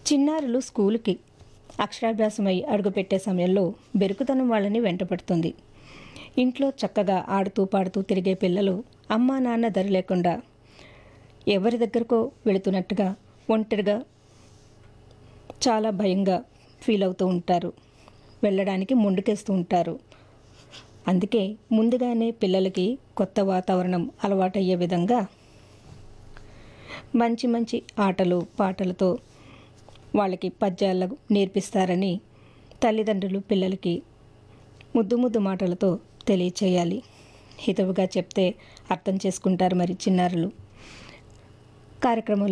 చిన్నారులు స్కూలుకి అక్షరాభ్యాసమై అడుగుపెట్టే సమయంలో బెరుకుతనం వాళ్ళని వెంటపడుతుంది ఇంట్లో చక్కగా ఆడుతూ పాడుతూ తిరిగే పిల్లలు అమ్మా నాన్న దరి లేకుండా ఎవరి దగ్గరకో వెళుతున్నట్టుగా ఒంటరిగా చాలా భయంగా ఫీల్ అవుతూ ఉంటారు వెళ్ళడానికి ముందుకేస్తూ ఉంటారు అందుకే ముందుగానే పిల్లలకి కొత్త వాతావరణం అలవాటయ్యే విధంగా మంచి మంచి ఆటలు పాటలతో వాళ్ళకి పద్యాలు నేర్పిస్తారని తల్లిదండ్రులు పిల్లలకి ముద్దు ముద్దు మాటలతో తెలియచేయాలి హితవుగా చెప్తే అర్థం చేసుకుంటారు మరి చిన్నారులు కార్యక్రమంలో